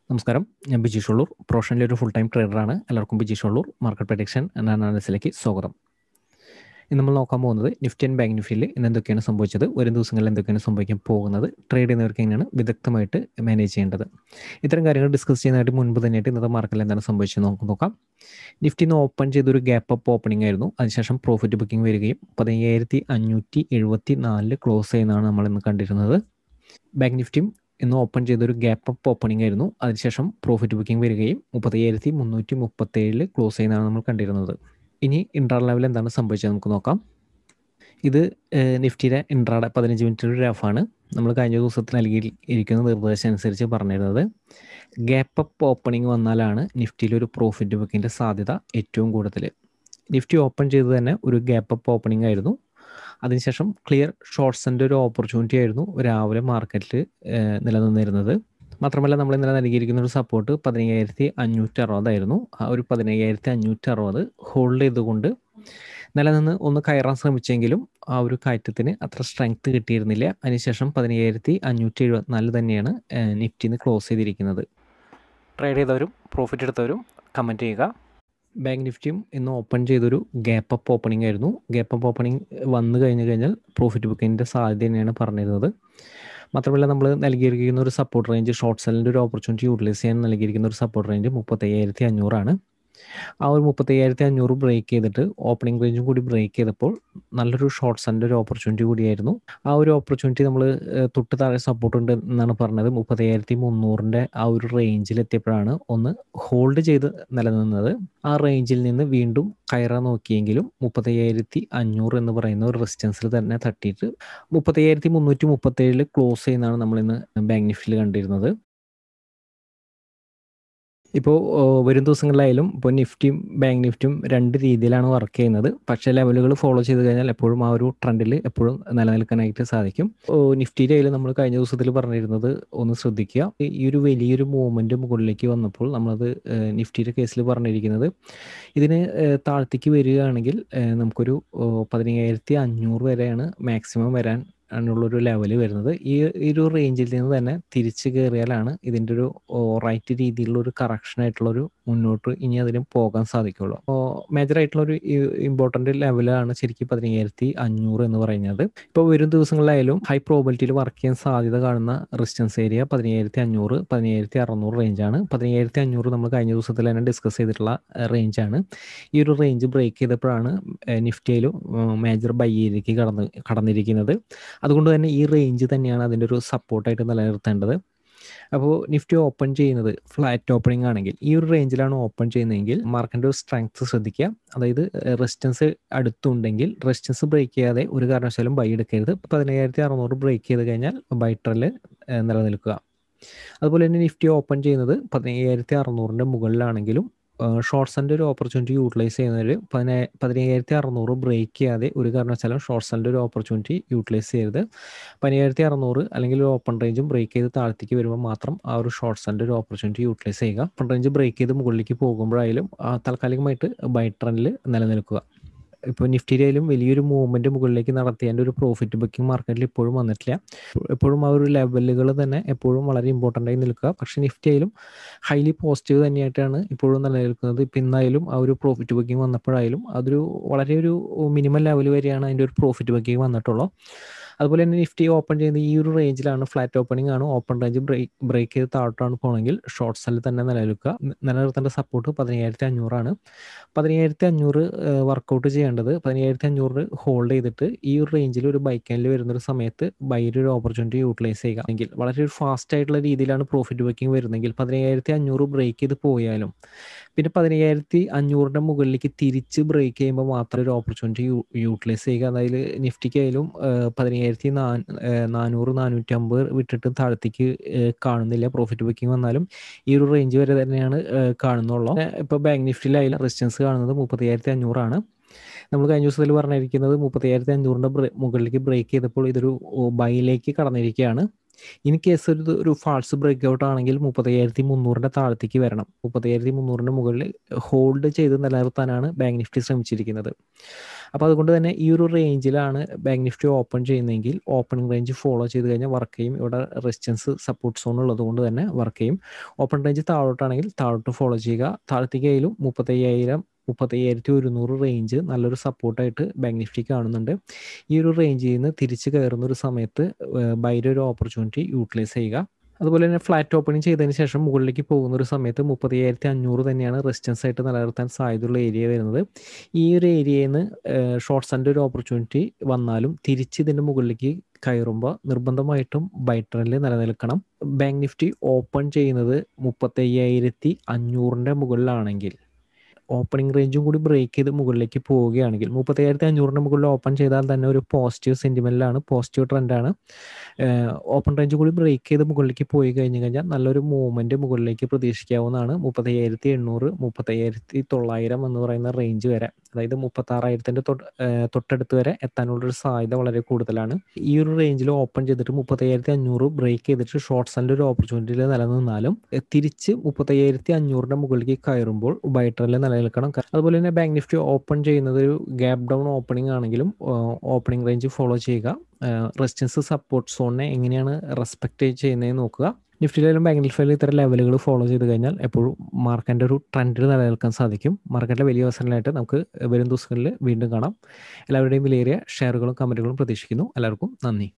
നമസ്കാരം ഞാൻ ബിജീഷ് ഉള്ളൂർ പ്രൊഫഷണലി ഒരു ഫുൾ ടൈം ട്രേഡറാണ് എല്ലാവർക്കും ബിജീഷ് ഉള്ളൂർ മാർക്കറ്റ് പ്രഡിക്ഷൻ എന്ന അനാലിസിലേക്ക് സ്വാഗതം ഇന്ന് നമ്മൾ നോക്കാൻ പോകുന്നത് നിഫ്റ്റി ആൻഡ് ബാങ്ക് നിഫ്റ്റിയിൽ ഇന്ന് എന്തൊക്കെയാണ് സംഭവിച്ചത് വരും ദിവസങ്ങളിൽ എന്തൊക്കെയാണ് സംഭവിക്കാൻ പോകുന്നത് ട്രേഡ് ചെയ്യുന്നവർക്ക് എങ്ങനെയാണ് വിദഗ്ധമായിട്ട് മാനേജ് ചെയ്യേണ്ടത് ഇത്തരം കാര്യങ്ങൾ ഡിസ്കസ് ചെയ്യുന്നതായിട്ട് മുൻപ് തന്നെയായിട്ട് ഇന്നത്തെ മാർക്കറ്റിൽ എന്താണ് സംഭവിച്ചത് നമുക്ക് നോക്കാം നിഫ്റ്റി നിന്ന് ഓപ്പൺ ചെയ്തൊരു ഗ്യാപ്പ് അപ്പ് ഓപ്പണിംഗ് ആയിരുന്നു അതിനുശേഷം പ്രോഫിറ്റ് ബുക്കിംഗ് വരികയും പതിനയ്യായിരത്തി അഞ്ഞൂറ്റി എഴുപത്തി നാലില് ക്ലോസ് ചെയ്യുന്നതാണ് നമ്മൾ ഇന്ന് കണ്ടിരുന്നത് ബാങ്ക് നിഫ്റ്റിയും ഇന്ന് ഓപ്പൺ ചെയ്തൊരു ഗ്യാപ്പ് അപ്പ് ഓപ്പണിംഗ് ആയിരുന്നു അതിനുശേഷം പ്രോഫിറ്റ് ബുക്കിംഗ് വരികയും മുപ്പത്തയ്യായിരത്തി മുന്നൂറ്റി മുപ്പത്തേഴില് ക്ലോസ് ചെയ്യുന്നതാണ് നമ്മൾ കണ്ടിരുന്നത് ഇനി ഇൻട്രാ ലെവൽ എന്താണ് സംഭവിച്ചത് നമുക്ക് നോക്കാം ഇത് നിഫ്റ്റിയുടെ ഇൻട്രാഡ പതിനഞ്ച് മിനിറ്റ് ഗ്രാഫാണ് നമ്മൾ കഴിഞ്ഞ ദിവസത്തിൽ നൽകിയിരിക്കുന്ന നിർദ്ദേശം അനുസരിച്ച് പറഞ്ഞിരുന്നത് ഗ്യാപ്പ് അപ്പ് ഓപ്പണിംഗ് വന്നാലാണ് നിഫ്റ്റിയിൽ ഒരു പ്രോഫിറ്റ് ബുക്കിങ്ങിൻ്റെ സാധ്യത ഏറ്റവും കൂടുതൽ നിഫ്റ്റി ഓപ്പൺ ചെയ്ത് തന്നെ ഒരു ഗ്യാപ്പ് അപ്പ് ഓപ്പണിംഗ് ആയിരുന്നു അതിനുശേഷം ക്ലിയർ ഷോർട്ട്സിൻ്റെ ഒരു ഓപ്പർച്യൂണിറ്റി ആയിരുന്നു രാവിലെ മാർക്കറ്റിൽ നിലനിന്നിരുന്നത് മാത്രമല്ല നമ്മൾ ഇന്നലെ നൽകിയിരിക്കുന്ന ഒരു സപ്പോർട്ട് പതിനയ്യായിരത്തി അഞ്ഞൂറ്റി അറുപതായിരുന്നു ആ ഒരു പതിനയ്യായിരത്തി അഞ്ഞൂറ്റി അറുപത് ഹോൾഡ് ചെയ്തുകൊണ്ട് നിലനിന്ന് ഒന്ന് കയറാൻ ശ്രമിച്ചെങ്കിലും ആ ഒരു കയറ്റത്തിന് അത്ര സ്ട്രെങ്ത് കിട്ടിയിരുന്നില്ല അതിനുശേഷം പതിനയ്യായിരത്തി അഞ്ഞൂറ്റി എഴുപത്തിനാല് തന്നെയാണ് നിഫ്റ്റിന്ന് ക്ലോസ് ചെയ്തിരിക്കുന്നത് ട്രേഡ് ചെയ്തവരും പ്രോഫിറ്റ് എടുത്തവരും കമൻറ്റ് ചെയ്യുക ബാങ്ക് നിഫ്റ്റിയും ഇന്ന് ഓപ്പൺ ചെയ്തൊരു ഗ്യാപ്പ് അപ്പ് ഓപ്പണിംഗ് ആയിരുന്നു ഗ്യാപ്പ് അപ്പ് ഓപ്പണിംഗ് വന്നു കഴിഞ്ഞു കഴിഞ്ഞാൽ പ്രോഫിറ്റ് ബുക്കിങ്ങിൻ്റെ സാധ്യത തന്നെയാണ് പറഞ്ഞിരുന്നത് മാത്രമല്ല നമ്മൾ നൽകിയിരിക്കുന്ന ഒരു സപ്പോർട്ട് റേഞ്ച് ഷോർട്ട് സെല്ലിൻ്റെ ഒരു ഓപ്പർച്യൂണിറ്റി യൂട്ടിലൈസ് ചെയ്യാൻ നൽകിയിരിക്കുന്ന ഒരു സപ്പോർട്ട് റേഞ്ച് മുപ്പത്തയ്യായിരത്തി അഞ്ഞൂറാണ് ആ ഒരു മുപ്പത്തയ്യായിരത്തി അഞ്ഞൂറ് ബ്രേക്ക് ചെയ്തിട്ട് ഓപ്പണിംഗ് റേഞ്ചും കൂടി ബ്രേക്ക് ചെയ്തപ്പോൾ നല്ലൊരു ഷോർട്ട് സെല്ലിൻ്റെ ഒരു ഓപ്പർച്യൂണിറ്റി കൂടിയായിരുന്നു ആ ഒരു ഓപ്പർച്യൂണിറ്റി നമ്മൾ തൊട്ട് താഴെ സപ്പോർട്ട് ഉണ്ട് എന്നാണ് പറഞ്ഞത് മുപ്പത്തയ്യായിരത്തി മുന്നൂറിൻ്റെ ആ ഒരു റേഞ്ചിൽ എത്തിയപ്പോഴാണ് ഒന്ന് ഹോൾഡ് ചെയ്ത് നിലനിന്നത് ആ റേഞ്ചിൽ നിന്ന് വീണ്ടും കയറാൻ നോക്കിയെങ്കിലും മുപ്പത്തയ്യായിരത്തി അഞ്ഞൂറ് എന്ന് പറയുന്ന ഒരു റെസിസ്റ്റൻസിൽ തന്നെ തട്ടിയിട്ട് മുപ്പത്തയ്യായിരത്തി മുന്നൂറ്റി മുപ്പത്തേഴിൽ ക്ലോസ് ചെയ്യുന്നതാണ് നമ്മൾ ഇന്ന് ബാങ്ക് നിഫ്റ്റിയിൽ കണ്ടിരുന്നത് ഇപ്പോൾ വരും ദിവസങ്ങളിലായാലും ഇപ്പോൾ നിഫ്റ്റിയും ബാങ്ക് നിഫ്റ്റിയും രണ്ട് രീതിയിലാണ് വർക്ക് ചെയ്യുന്നത് പക്ഷേ ലെവലുകൾ ഫോളോ ചെയ്ത് കഴിഞ്ഞാൽ എപ്പോഴും ആ ഒരു ട്രെൻഡിൽ എപ്പോഴും നിലനിൽക്കാനായിട്ട് സാധിക്കും നിഫ്റ്റിയുടെ കയ്യിൽ നമ്മൾ കഴിഞ്ഞ ദിവസത്തിൽ പറഞ്ഞിരുന്നത് ഒന്ന് ശ്രദ്ധിക്കുക ഈ ഒരു വലിയൊരു മൂവ്മെൻറ്റ് മുകളിലേക്ക് വന്നപ്പോൾ നമ്മളത് നിഫ്റ്റിയുടെ കേസിൽ പറഞ്ഞിരിക്കുന്നത് ഇതിന് താഴത്തേക്ക് വരികയാണെങ്കിൽ നമുക്കൊരു പതിനയ്യായിരത്തി അഞ്ഞൂറ് വരെയാണ് മാക്സിമം വരാൻ ആണുള്ളൊരു ലെവൽ വരുന്നത് ഈ ഈ ഒരു റേഞ്ചിൽ നിന്ന് തന്നെ തിരിച്ചു കയറിയാലാണ് ഇതിൻ്റെ ഒരു റൈറ്റ് രീതിയിലുള്ള ഒരു കറക്ഷൻ ആയിട്ടുള്ള ഒരു മുന്നോട്ട് ഇനി അതിന് പോകാൻ സാധിക്കുള്ളൂ അപ്പോൾ മേജർ ആയിട്ടുള്ള ഒരു ഇമ്പോർട്ടൻ്റ് ലെവലാണ് ശരിക്കും പതിനയ്യായിരത്തി അഞ്ഞൂറ് എന്ന് പറയുന്നത് ഇപ്പോൾ വരും ദിവസങ്ങളിലായാലും ഹൈ പ്രോബിലിറ്റിയിൽ വർക്ക് ചെയ്യാൻ സാധ്യത കാണുന്ന റെസിസ്റ്റൻസ് ഏരിയ പതിനയ്യായിരത്തി അഞ്ഞൂറ് പതിനയ്യായിരത്തി അറുന്നൂറ് റേഞ്ചാണ് പതിനയ്യായിരത്തി അഞ്ഞൂറ് നമ്മൾ കഴിഞ്ഞ ദിവസത്തിൽ തന്നെ ഡിസ്കസ് ചെയ്തിട്ടുള്ള റേഞ്ചാണ് ഈ ഒരു റേഞ്ച് ബ്രേക്ക് ചെയ്തപ്പോഴാണ് നിഫ്റ്റിയിലും മേജർ ബൈയിലേക്ക് കടന്ന് കടന്നിരിക്കുന്നത് അതുകൊണ്ട് തന്നെ ഈ റേഞ്ച് തന്നെയാണ് അതിൻ്റെ ഒരു സപ്പോർട്ടായിട്ട് നിലനിർത്തേണ്ടത് അപ്പോൾ നിഫ്റ്റി ഓപ്പൺ ചെയ്യുന്നത് ഫ്ലാറ്റ് ഓപ്പണിംഗ് ആണെങ്കിൽ ഈ ഒരു റേഞ്ചിലാണ് ഓപ്പൺ ചെയ്യുന്നതെങ്കിൽ മാർക്കറ്റിൻ്റെ ഒരു സ്ട്രെങ്ത് ശ്രദ്ധിക്കുക അതായത് റെസിസ്റ്റൻസ് അടുത്തുണ്ടെങ്കിൽ റെസിസ്റ്റൻസ് ബ്രേക്ക് ചെയ്യാതെ ഒരു കാരണവശാലും ബൈ എടുക്കരുത് പതിനയ്യായിരത്തി അറുന്നൂറ് ബ്രേക്ക് ചെയ്ത് കഴിഞ്ഞാൽ ബൈ ട്രെല് നിലനിൽക്കുക അതുപോലെ തന്നെ നിഫ്റ്റി ഓപ്പൺ ചെയ്യുന്നത് പതിനയ്യായിരത്തി അറുന്നൂറിൻ്റെ മുകളിലാണെങ്കിലും ഷോർട്ട്സിൻ്റെ ഒരു ഓപ്പർച്യൂണിറ്റി യൂട്ടിലൈസ് ചെയ്യുന്നവർ പതിനാ പതിനയ്യായിരത്തി അറുന്നൂറ് ബ്രേക്ക് ചെയ്യാതെ ഒരു കാരണവശാലും ഷോർട്ട്സിൻ്റെ ഒരു ഓപ്പർച്യൂണിറ്റി യൂട്ടിലൈസ് ചെയ്യരുത് പതിനയ്യായിരത്തി അറുന്നൂറ് അല്ലെങ്കിൽ ഒരു ഓപ്പൺ റേഞ്ചും ബ്രേക്ക് ചെയ്ത് താഴത്തേക്ക് വരുമ്പോൾ മാത്രം ആ ഒരു ഷോർട്ട്സിൻ്റെ ഒരു ഓപ്പർച്യൂണിറ്റി യൂട്ടിലൈസ് ചെയ്യുക ഓപ്പൺ റേഞ്ച് ബ്രേക്ക് ചെയ്ത് മുകളിലേക്ക് പോകുമ്പോഴായാലും താൽക്കാലികമായിട്ട് ബൈ ട്രെൻഡിൽ നിലനിൽക്കുക ഇപ്പോൾ നിഫ്റ്റിയിലും വലിയൊരു മൂവ്മെൻറ്റ് മുകളിലേക്ക് നടത്തിയതിൻ്റെ ഒരു പ്രോഫിറ്റ് ബുക്കിംഗ് മാർക്കറ്റിൽ ഇപ്പോഴും വന്നിട്ടില്ല എപ്പോഴും ആ ഒരു ലെവലുകൾ തന്നെ എപ്പോഴും വളരെ ഇമ്പോർട്ടൻ്റ് ആയി നിൽക്കുക പക്ഷേ നിഫ്റ്റിയിലും ഹൈലി പോസിറ്റീവ് തന്നെയായിട്ടാണ് ഇപ്പോഴും നിലനിൽക്കുന്നത് ഇപ്പം ഇന്നായാലും ആ ഒരു പ്രോഫിറ്റ് ബുക്കിംഗ് വന്നപ്പോഴായാലും അതൊരു വളരെ ഒരു മിനിമം ലെവൽ വരെയാണ് അതിൻ്റെ ഒരു പ്രോഫിറ്റ് ബുക്കിംഗ് വന്നിട്ടുള്ളൂ അതുപോലെ തന്നെ നിഫ്റ്റി ഓപ്പൺ ചെയ്യുന്ന ഈ ഒരു റേഞ്ചിലാണ് ഫ്ലാറ്റ് ഓപ്പണിംഗ് ആണ് ഓപ്പൺ റേഞ്ച് ബ്രേക്ക് ബ്രേക്ക് ചെയ്ത് താഴോട്ടാണ് പോകണമെങ്കിൽ ഷോർട്ട് സെല്ലിൽ തന്നെ നിലനിൽക്കുക നിലനിർത്തേണ്ട സപ്പോർട്ട് പതിനയ്യായിരത്തി അഞ്ഞൂറാണ് പതിനയ്യായിരത്തി അഞ്ഞൂറ് വർക്കൗട്ട് ചെയ്യേണ്ടത് പതിനയ്യായിരത്തി അഞ്ഞൂറ് ഹോൾഡ് ചെയ്തിട്ട് ഈ ഒരു റേഞ്ചിൽ ഒരു ബൈക്കാനിൽ വരുന്നൊരു സമയത്ത് ബൈയുടെ ഒരു ഓപ്പർച്യൂണിറ്റി യൂട്ടിലൈസ് ചെയ്യുക എങ്കിൽ വളരെ ഒരു ഫാസ്റ്റ് ആയിട്ടുള്ള രീതിയിലാണ് പ്രോഫിറ്റ് ബുക്കിംഗ് വരുന്നതെങ്കിൽ പതിനയ്യായിരത്തി അഞ്ഞൂറ് ബ്രേക്ക് ചെയ്ത് പോയാലും പിന്നെ പതിനയ്യായിരത്തി അഞ്ഞൂറിൻ്റെ മുകളിലേക്ക് തിരിച്ച് ബ്രേക്ക് ചെയ്യുമ്പോൾ മാത്രം ഒരു ഓപ്പർച്യൂണിറ്റി യൂട്ടിലൈസ് ചെയ്യുക അതായത് നിഫ്റ്റിക്കായാലും പതിനയ്യായിരത്തി നാ നാനൂറ് നാനൂറ്റമ്പത് വിട്ടിട്ട് താഴത്തേക്ക് കാണുന്നില്ല പ്രോഫിറ്റ് ബുക്കിംഗ് വന്നാലും ഈ ഒരു റേഞ്ച് വരെ തന്നെയാണ് കാണുന്നുള്ളൂ ഇപ്പോൾ ബാങ്ക് നിഫ്റ്റിയിലായാലും റെസിസ്റ്റൻസ് കാണുന്നത് മുപ്പത്തയ്യായിരത്തി അഞ്ഞൂറാണ് നമ്മൾ കഴിഞ്ഞ ദിവസത്തിൽ പറഞ്ഞിരിക്കുന്നത് മുപ്പത്തയ്യായിരത്തി അഞ്ഞൂറിൻ്റെ മുകളിലേക്ക് ബ്രേക്ക് ചെയ്തപ്പോൾ ഇതൊരു ബൈയിലേക്ക് കടന്നിരിക്കുകയാണ് ഇൻ കേസ് ഒരു ഒരു ഫാൾസ് ബ്രേക്ക് ഔട്ട് ആണെങ്കിൽ മുപ്പത്തയ്യായിരത്തി മുന്നൂറിൻ്റെ താഴത്തേക്ക് വരണം മുപ്പത്തയ്യായിരത്തി മുന്നൂറിൻ്റെ മുകളിൽ ഹോൾഡ് ചെയ്ത് നിലനിർത്താനാണ് ബാങ്ക് നിഫ്റ്റി ശ്രമിച്ചിരിക്കുന്നത് അപ്പോൾ അതുകൊണ്ട് തന്നെ ഈ ഒരു റേഞ്ചിലാണ് ബാങ്ക് നിഫ്റ്റി ഓപ്പൺ ചെയ്യുന്നതെങ്കിൽ ഓപ്പണിംഗ് റേഞ്ച് ഫോളോ ചെയ്ത് കഴിഞ്ഞാൽ വർക്ക് ചെയ്യും ഇവിടെ റെസിസ്റ്റൻസ് സപ്പോർട്ട് സോൺ ഉള്ളത് കൊണ്ട് തന്നെ വർക്ക് ചെയ്യും ഓപ്പൺ റേഞ്ച് താഴോട്ടാണെങ്കിൽ താഴോട്ട് ഫോളോ ചെയ്യുക താഴത്തേക്കായാലും മുപ്പത്തയ്യായിരം മുപ്പത്തയ്യായിരത്തി ഒരുന്നൂറ് റേഞ്ച് നല്ലൊരു സപ്പോർട്ടായിട്ട് ബാങ്ക് നിഫ്റ്റി കാണുന്നുണ്ട് ഈ ഒരു റേഞ്ചിൽ നിന്ന് തിരിച്ച് കയറുന്ന ഒരു സമയത്ത് ബൈയുടെ ഒരു ഓപ്പർച്യൂണിറ്റി യൂട്ടിലൈസ് ചെയ്യുക അതുപോലെ തന്നെ ഫ്ലാറ്റ് ഓപ്പണിംഗ് ചെയ്തതിന് ശേഷം മുകളിലേക്ക് പോകുന്ന ഒരു സമയത്ത് മുപ്പത്തയ്യായിരത്തി അഞ്ഞൂറ് തന്നെയാണ് റെസിസ്റ്റൻസ് ആയിട്ട് നിലനിർത്താൻ സാധ്യതയുള്ള ഏരിയ വരുന്നത് ഈ ഒരു ഏരിയയിൽ നിന്ന് ഷോർട്ട്സിൻ്റെ ഒരു ഓപ്പർച്യൂണിറ്റി വന്നാലും തിരിച്ച് ഇതിൻ്റെ മുകളിലേക്ക് കയറുമ്പോൾ നിർബന്ധമായിട്ടും ബൈട്രനിൽ നിലനിൽക്കണം ബാങ്ക് നിഫ്റ്റി ഓപ്പൺ ചെയ്യുന്നത് മുപ്പത്തയ്യായിരത്തി അഞ്ഞൂറിൻ്റെ മുകളിലാണെങ്കിൽ ഓപ്പണിംഗ് റേഞ്ചും കൂടി ബ്രേക്ക് ചെയ്ത് മുകളിലേക്ക് പോവുകയാണെങ്കിൽ മുപ്പത്തയ്യായിരത്തി അഞ്ഞൂറിൻ്റെ മുകളിൽ ഓപ്പൺ ചെയ്താൽ തന്നെ ഒരു പോസിറ്റീവ് സെൻറ്റിമെൻറ്റിലാണ് പോസിറ്റീവ് ട്രെൻഡാണ് ഓപ്പൺ റേഞ്ച് കൂടി ബ്രേക്ക് ചെയ്ത് മുകളിലേക്ക് പോയി കഴിഞ്ഞ് കഴിഞ്ഞാൽ നല്ലൊരു മൂവ്മെൻറ്റ് മുകളിലേക്ക് പ്രതീക്ഷിക്കാവുന്നതാണ് മുപ്പത്തയ്യായിരത്തി എണ്ണൂറ് മുപ്പത്തയ്യായിരത്തി തൊള്ളായിരം എന്ന് പറയുന്ന റേഞ്ച് വരെ അതായത് മുപ്പത്താറായിരത്തിൻ്റെ തൊട്ട് തൊട്ടടുത്ത് വരെ എത്താനുള്ളൊരു സാധ്യത വളരെ കൂടുതലാണ് ഈ ഒരു റേഞ്ചിൽ ഓപ്പൺ ചെയ്തിട്ട് മുപ്പത്തയ്യായിരത്തി അഞ്ഞൂറ് ബ്രേക്ക് ചെയ്തിട്ട് ഷോർട്ട്സിൻ്റെ ഒരു ഓപ്പർച്യൂണിറ്റിയിൽ നിലനിന്നാലും തിരിച്ച് മുപ്പത്തയ്യായിരത്തി അഞ്ഞൂറിൻ്റെ മുകളിലേക്ക് കയറുമ്പോൾ ബൈട്രലിൽ നിലനിൽക്കണം അതുപോലെ തന്നെ ബാങ്ക് നിഫ്റ്റി ഓപ്പൺ ചെയ്യുന്നത് ഒരു ഗ്യാപ്പ് ഡൗൺ ഓപ്പണിംഗ് ആണെങ്കിലും ഓപ്പണിംഗ് റേഞ്ച് ഫോളോ ചെയ്യുക റെസിസ്റ്റൻസ് സപ്പോർട്ട് സോണിനെ എങ്ങനെയാണ് റെസ്പെക്ട് ചെയ്യുന്നതെന്ന് നോക്കുക നിഫ്റ്റിയിലും ബാങ്ക് നിഫ്റ്റിയിലും ഇത്തരം ലെവലുകൾ ഫോളോ ചെയ്ത് കഴിഞ്ഞാൽ എപ്പോഴും മാർക്കറ്റിൻ്റെ ഒരു ട്രെൻഡിൽ നിലനിൽക്കാൻ സാധിക്കും മാർക്കറ്റിലെ വലിയ അവസരങ്ങളായിട്ട് നമുക്ക് വരും ദിവസങ്ങളിൽ വീണ്ടും കാണാം എല്ലാവരുടെയും വിലയേറിയ ഷെയറുകളും കമൻറ്റുകളും പ്രതീക്ഷിക്കുന്നു എല്ലാവർക്കും നന്ദി